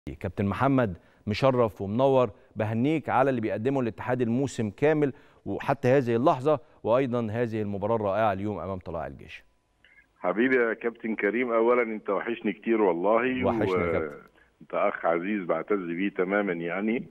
كابتن محمد مشرف ومنور بهنيك على اللي بيقدمه الاتحاد الموسم كامل وحتى هذه اللحظه وايضا هذه المباراه الرائعه اليوم امام طلائع الجيش حبيبي يا كابتن كريم اولا انت وحشني كتير والله وحشني يا كابتن. انت اخ عزيز بعتز بيه تماما يعني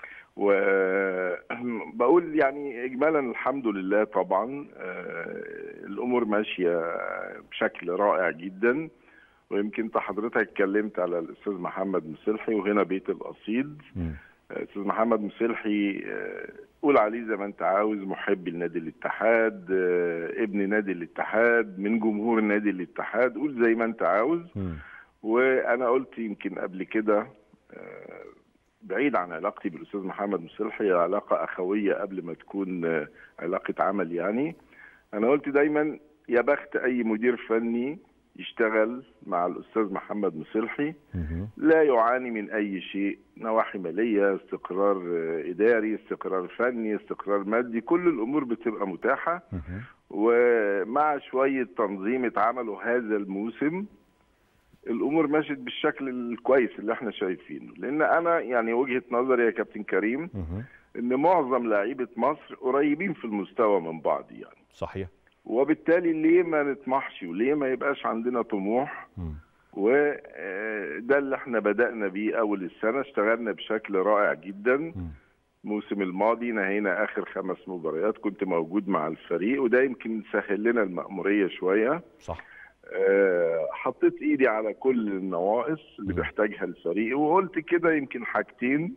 وبقول يعني اجمالا الحمد لله طبعا آه، الامور ماشيه بشكل رائع جدا ويمكن انت حضرتك اتكلمت على الاستاذ محمد مسلحي وهنا بيت القصيد مم. استاذ محمد مسلحي آه، قول عليه زي ما انت عاوز محب لنادي الاتحاد آه، ابن نادي الاتحاد من جمهور نادي الاتحاد قول زي ما انت عاوز مم. وانا قلت يمكن قبل كده آه، بعيد عن علاقتي بالاستاذ محمد مسلحي علاقه اخويه قبل ما تكون آه، علاقه عمل يعني انا قلت دايما يا بخت اي مدير فني يشتغل مع الاستاذ محمد مسلحي مم. لا يعاني من اي شيء نواحي ماليه استقرار آه، اداري استقرار فني استقرار مادي كل الامور بتبقى متاحه مم. ومع شويه تنظيم اتعملوا هذا الموسم الامور مشت بالشكل الكويس اللي احنا شايفينه لان انا يعني وجهه نظري يا كابتن كريم مم. ان معظم لاعيبه مصر قريبين في المستوى من بعض يعني صحيح وبالتالي ليه ما نطمحش وليه ما يبقاش عندنا طموح مم. وده اللي احنا بدأنا بيه أول السنة اشتغلنا بشكل رائع جدا مم. الموسم الماضي نهينا آخر خمس مباريات كنت موجود مع الفريق وده يمكن سهل لنا المأمورية شوية صح آه، حطيت إيدي على كل النواقص اللي م. بيحتاجها الفريق وقلت كده يمكن حاجتين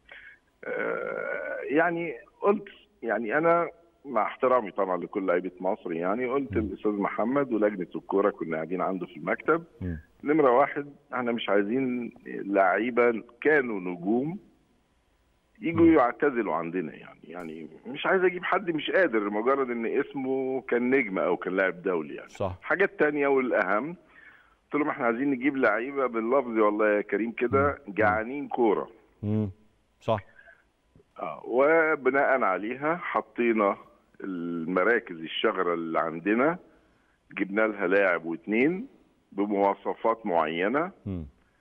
آه، يعني قلت يعني أنا مع احترامي طبعا لكل لعيبه مصر يعني قلت م. الاستاذ محمد ولجنه الكوره كنا قاعدين عنده في المكتب مم. نمرة واحد احنا مش عايزين لعيبة كانوا نجوم يجوا يعتزلوا عندنا يعني يعني مش عايز اجيب حد مش قادر مجرد ان اسمه كان نجم او كان لاعب دولي يعني صح حاجات تانية والاهم قلت لهم احنا عايزين نجيب لعيبة باللفظ والله يا كريم كده جعانين كورة مم. صح آه، وبناء عليها حطينا المراكز الشغرة اللي عندنا جبنا لها لاعب واثنين بمواصفات معينة مم.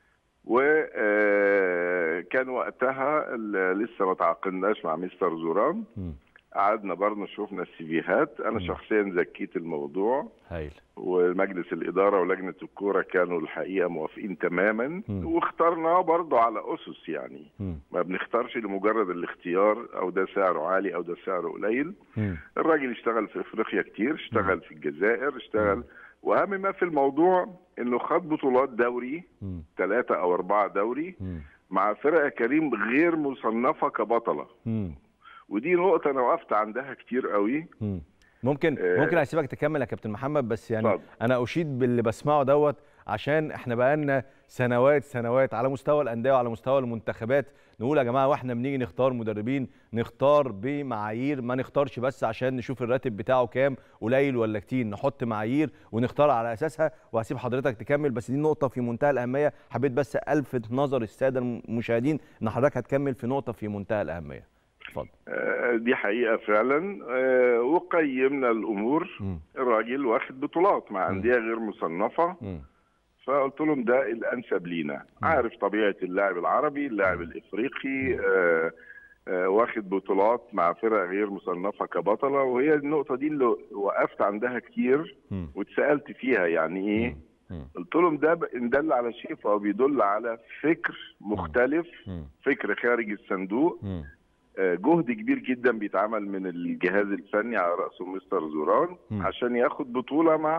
وكان وقتها ال- لسه ما تعاقدناش مع مستر زوران مم. قعدنا برضه شفنا السيفيهات انا مم. شخصيا زكيت الموضوع هايل ومجلس الاداره ولجنه الكوره كانوا الحقيقه موافقين تماما مم. واخترناه برضه على اسس يعني مم. ما بنختارش لمجرد الاختيار او ده سعره عالي او ده سعره قليل مم. الراجل اشتغل في افريقيا كتير اشتغل في الجزائر اشتغل واهم ما في الموضوع انه خد بطولات دوري مم. ثلاثة او اربعة دوري مم. مع فرقة كريم غير مصنفة كبطلة مم. ودي نقطة أنا وقفت عندها كتير قوي مم. ممكن آه. ممكن اسيبك تكمل يا كابتن محمد بس يعني اتفضل. انا اشيد باللي بسمعه دوت عشان احنا بقالنا سنوات سنوات على مستوى الانديه وعلى مستوى المنتخبات نقول يا جماعه واحنا بنيجي نختار مدربين نختار بمعايير ما نختارش بس عشان نشوف الراتب بتاعه كام قليل ولا كتير نحط معايير ونختار على اساسها وهسيب حضرتك تكمل بس دي نقطه في منتهى الاهميه حبيت بس الفت نظر الساده المشاهدين ان حضرتك هتكمل في نقطه في منتهى الاهميه اتفضل آه، دي حقيقة فعلا آه، وقيمنا الأمور مم. الراجل واخد بطولات مع أندية غير مصنفة مم. فقلت لهم ده الأنسب لينا عارف طبيعة اللاعب العربي اللاعب الإفريقي آه، آه، واخد بطولات مع فرق غير مصنفة كبطلة وهي النقطة دي اللي وقفت عندها كتير مم. واتسألت فيها يعني إيه مم. قلت لهم ده ب- ان دل على شيء فهو بيدل على فكر مختلف مم. فكر خارج الصندوق مم. آه، جهد كبير جدا بيتعمل من الجهاز الفني على راسه مستر زوران مم. عشان ياخد بطوله مع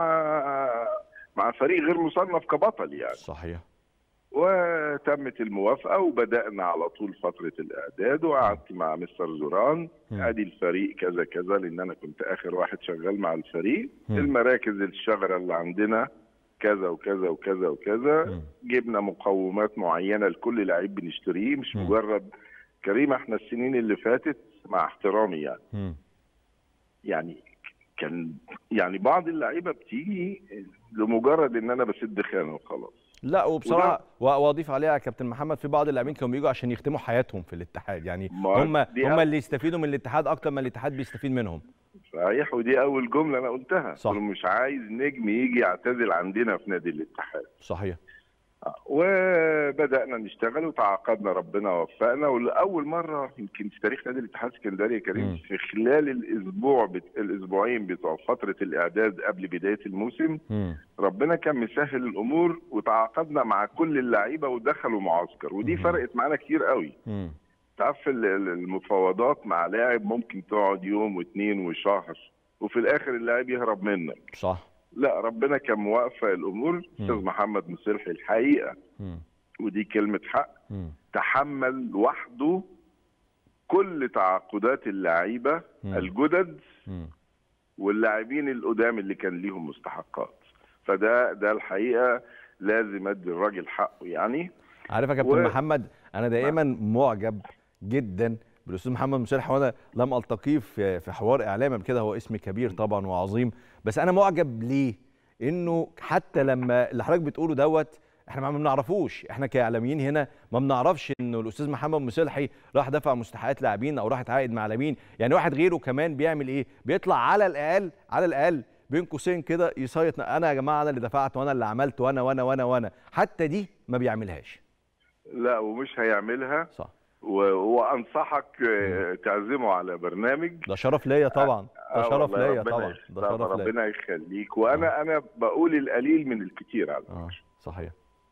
مع فريق غير مصنف كبطل يعني صحيح وتمت الموافقه وبدانا على طول فتره الاعداد وقعدت مع مستر زوران مم. ادي الفريق كذا كذا لان انا كنت اخر واحد شغال مع الفريق مم. المراكز الشغره اللي عندنا كذا وكذا وكذا وكذا مم. جبنا مقومات معينه لكل لعيب بنشتريه مش مم. مجرد كريم احنا السنين اللي فاتت مع احترامي يعني مم. يعني كان يعني بعض اللعيبه بتيجي لمجرد ان انا بسد خانه وخلاص لا وبصراحه و- واضيف عليها يا كابتن محمد في بعض اللاعبين كانوا بيجوا عشان يختموا حياتهم في الاتحاد يعني ما هم دي هم أ- اللي يستفيدوا من الاتحاد اكتر ما الاتحاد بيستفيد منهم صحيح ودي اول جمله انا قلتها صح. قلت له مش عايز نجم يجي يعتزل عندنا في نادي الاتحاد صحيح وبدانا نشتغل وتعاقدنا ربنا وفقنا ولاول مره يمكن في تاريخ نادي الاتحاد السكندري يا كريم مم. في خلال الاسبوع بت... الاسبوعين بتوع فتره الاعداد قبل بدايه الموسم مم. ربنا كان مسهل الامور وتعاقدنا مع كل اللعيبه ودخلوا معسكر ودي مم. فرقت معانا كتير قوي مم. تعرف ال- ال- المفاوضات مع لاعب ممكن تقعد يوم واثنين وشهر وفي الاخر اللاعب يهرب منك صح لا ربنا كان موفق الامور استاذ مم. محمد مصلحي الحقيقه مم. ودي كلمه حق مم. تحمل لوحده كل تعاقدات اللعيبه مم. الجدد مم. واللاعبين القدام اللي كان ليهم مستحقات فده ده الحقيقه لازم ادي الراجل حقه يعني عارف يا كابتن و- محمد انا دائما معجب جدا بالاستاذ محمد مصلح وانا لم التقيه في في حوار اعلامي قبل كده هو اسم كبير طبعا وعظيم بس انا معجب ليه انه حتى لما اللي حضرتك بتقوله دوت احنا ما بنعرفوش احنا كاعلاميين هنا ما بنعرفش انه الاستاذ محمد مصلحي راح دفع مستحقات لاعبين او راح اتعاقد مع لاعبين يعني واحد غيره كمان بيعمل ايه بيطلع على الاقل على الاقل بين قوسين كده يصيط انا يا جماعه انا اللي دفعت وانا اللي عملت وانا وانا وانا وانا حتى دي ما بيعملهاش لا ومش هيعملها صح و- وانصحك آه، تعزمه على برنامج ده شرف ليا طبعا ده آه شرف والله ليا ربنا طبعا يخ- ده طبعا شرف ليا ربنا يخليك وانا انا بقول القليل من الكتير على اه فكره صحيح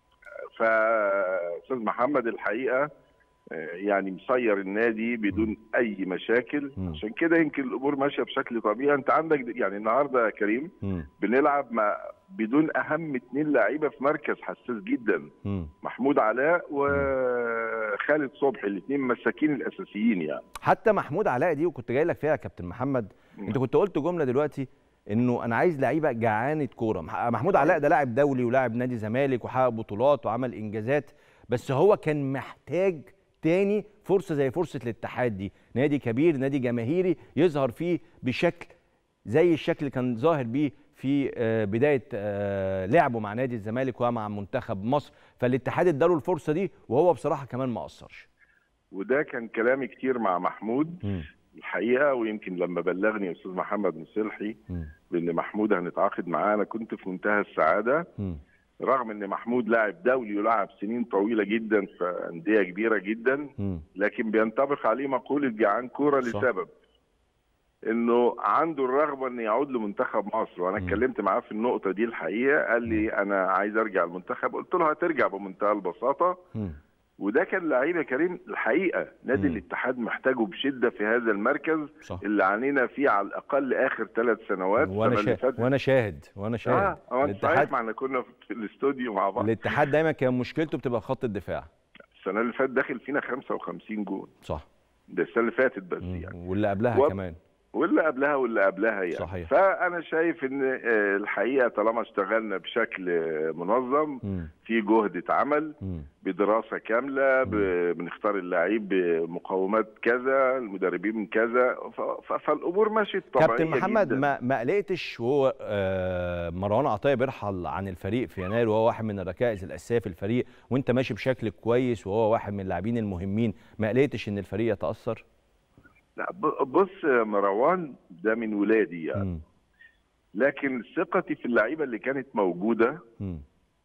فاستاذ محمد الحقيقه آه، يعني مسير النادي بدون اي مشاكل مم. عشان كده يمكن الامور ماشيه بشكل طبيعي انت عندك د- يعني النهارده يا كريم مم. بنلعب مع بدون اهم اثنين لعيبه في مركز حساس جدا مم. محمود علاء وخالد صبحي الاثنين مساكين الاساسيين يعني حتى محمود علاء دي وكنت جاي لك فيها يا كابتن محمد مم. انت كنت قلت جمله دلوقتي انه انا عايز لعيبه جعانه كوره مح- محمود علاء ده لاعب دولي ولاعب نادي زمالك وحقق بطولات وعمل انجازات بس هو كان محتاج تاني فرصه زي فرصه الاتحاد دي نادي كبير نادي جماهيري يظهر فيه بشكل زي الشكل اللي كان ظاهر بيه في آه، بدايه آه، لعبه مع نادي الزمالك ومع منتخب مصر فالاتحاد اداله الفرصه دي وهو بصراحه كمان ما قصرش وده كان كلامي كتير مع محمود الحقيقه ويمكن لما بلغني استاذ محمد مصلحي مم. بان محمود هنتعاقد معاه انا كنت في منتهى السعاده مم. رغم ان محمود لاعب دولي ولعب سنين طويله جدا في انديه كبيره جدا مم. لكن بينطبق عليه مقوله جعان كوره صح. لسبب انه عنده الرغبه ان يعود لمنتخب مصر وانا مم. اتكلمت معاه في النقطه دي الحقيقه قال لي انا عايز ارجع المنتخب قلت له هترجع بمنتهى البساطه مم. وده كان لعيب يا كريم الحقيقه نادي مم. الاتحاد محتاجه بشده في هذا المركز صح اللي عانينا فيه على الاقل اخر ثلاث سنوات وانا السنة اللي شاهد فاتت- وانا شاهد وانا شاهد اه اه انت الاتحاد صحيح معنا كنا في الاستوديو مع بعض الاتحاد دايما كان مشكلته بتبقى في خط الدفاع السنه اللي فاتت داخل فينا 55 جول صح ده السنه اللي فاتت بس مم. يعني واللي قبلها و- كمان واللي قبلها واللي قبلها يعني صحيح. فانا شايف ان آه، الحقيقه طالما اشتغلنا بشكل آه، منظم مم. في جهد اتعمل مم. بدراسه كامله ب- بنختار اللعيب بمقومات كذا المدربين من كذا ف- ف- فالامور مشيت طبيعيه كابتن محمد جداً. ما ما قلقتش وهو آه، مروان عطيه بيرحل عن الفريق في يناير وهو واحد من الركائز الاساسيه في الفريق وانت ماشي بشكل كويس وهو واحد من اللاعبين المهمين ما قلقتش ان الفريق يتاثر لا ب- بص يا مروان ده من ولادي يعني مم. لكن ثقتي في اللعيبه اللي كانت موجوده مم.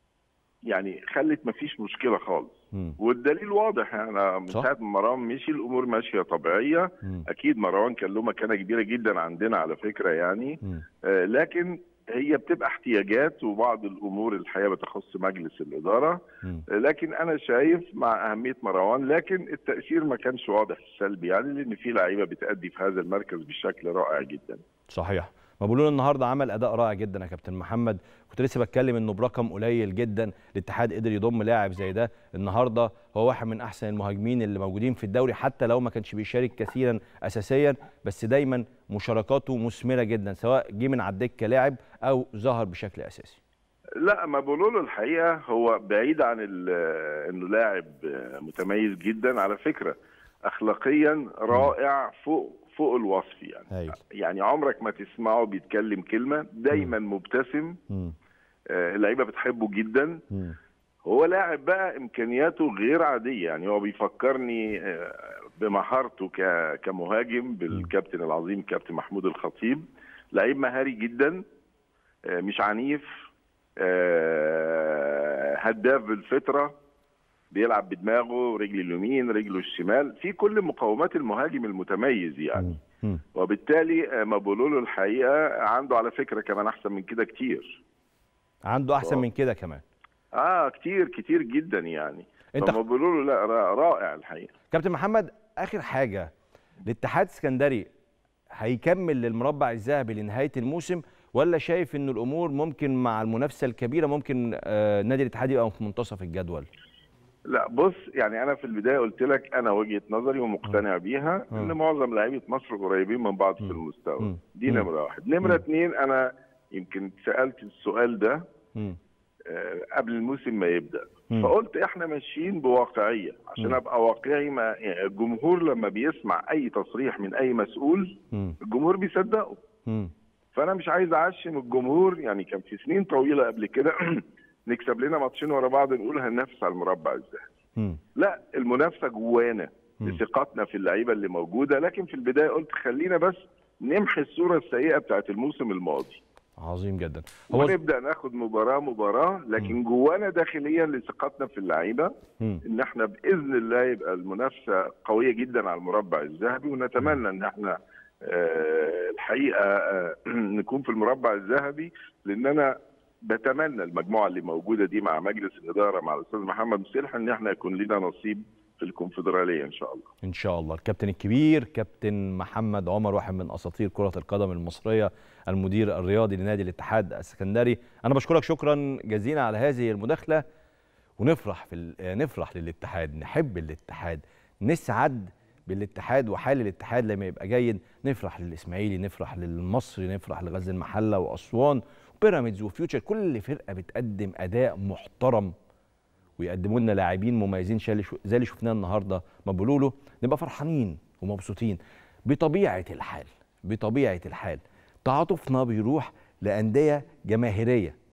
يعني خلت مفيش مشكله خالص مم. والدليل واضح يعني أنا من صح. ساعه ما مروان مشي الامور ماشيه طبيعيه مم. اكيد مروان كان له مكانه كبيره جدا عندنا على فكره يعني مم. آه، لكن هي بتبقى احتياجات وبعض الامور الحقيقه بتخص مجلس الاداره مم. آه، لكن انا شايف مع اهميه مروان لكن التاثير ما كانش واضح السلبي يعني لان في لعيبه بتادي في هذا المركز بشكل رائع جدا صحيح ما بيقولوا النهارده عمل اداء رائع جدا يا كابتن محمد كنت لسه بتكلم انه برقم قليل جدا الاتحاد قدر يضم لاعب زي ده النهارده هو واحد من احسن المهاجمين اللي موجودين في الدوري حتى لو ما كانش بيشارك كثيرا اساسيا بس دايما مشاركاته مثمره جدا سواء جه من على الدكه لاعب او ظهر بشكل اساسي لا ما بقوله له الحقيقه هو بعيد عن ال- انه لاعب متميز جدا على فكره اخلاقيا رائع فوق فوق الوصف يعني هايل يعني عمرك ما تسمعه بيتكلم كلمه دايما مبتسم مم. آه، اللعيبه بتحبه جدا مم. هو لاعب بقى امكانياته غير عاديه يعني هو بيفكرني آه، بمهارته ك- كمهاجم بالكابتن العظيم كابتن محمود الخطيب لعيب مهاري جدا آه، مش عنيف آه، هداف بالفطره بيلعب بدماغه رجل اليمين رجله الشمال في كل مقومات المهاجم المتميز يعني مم. وبالتالي مابولولو الحقيقه عنده على فكره كمان احسن من كده كتير عنده احسن واو. من كده كمان اه كتير كتير جدا يعني انت مابولولو لا را- رائع الحقيقه كابتن محمد اخر حاجه الاتحاد السكندري هيكمل للمربع الذهبي لنهايه الموسم ولا شايف ان الامور ممكن مع المنافسه الكبيره ممكن آه، نادي الاتحاد يبقى في منتصف الجدول لا بص يعني انا في البدايه قلت لك انا وجهه نظري ومقتنع بيها مم. ان معظم لعيبه مصر قريبين من بعض في مم. المستوى مم. دي مم. نمره واحد نمره اتنين انا يمكن سالت السؤال ده مم. آه، قبل الموسم ما يبدا مم. فقلت احنا ماشيين بواقعيه عشان مم. ابقى واقعي ما يعني الجمهور لما بيسمع اي تصريح من اي مسؤول مم. الجمهور بيصدقه مم. فانا مش عايز اعشم الجمهور يعني كان في سنين طويله قبل كده نكسب لنا ماتشين ورا بعض نقول هننافس على المربع الذهبي مم. لا المنافسه جوانا مم. بثقتنا في اللعيبه اللي موجوده لكن في البدايه قلت خلينا بس نمحي الصوره السيئه بتاعت الموسم الماضي عظيم جدا هو ونبدا ناخد مباراه مباراه لكن جوانا داخليا لثقتنا في اللعيبه مم. ان احنا باذن الله يبقى المنافسه قويه جدا على المربع الذهبي ونتمنى ان احنا آه، الحقيقه آه، نكون في المربع الذهبي لان انا بتمنى المجموعه اللي موجوده دي مع مجلس الاداره مع الاستاذ محمد مسلح ان احنا يكون لنا نصيب في الكونفدراليه ان شاء الله ان شاء الله الكابتن الكبير كابتن محمد عمر واحد من اساطير كره القدم المصريه المدير الرياضي لنادي الاتحاد السكندري انا بشكرك شكرا جزيلا على هذه المداخله ونفرح في ال- نفرح للاتحاد نحب الاتحاد نسعد بالاتحاد وحال الاتحاد لما يبقى جيد نفرح للاسماعيلي نفرح للمصري نفرح لغزل المحله واسوان وبيراميدز وفيوتشر كل فرقه بتقدم اداء محترم ويقدموا لنا لاعبين مميزين شال- زي اللي شفناه النهارده مبولولو نبقى فرحانين ومبسوطين بطبيعه الحال بطبيعه الحال تعاطفنا بيروح لانديه جماهيريه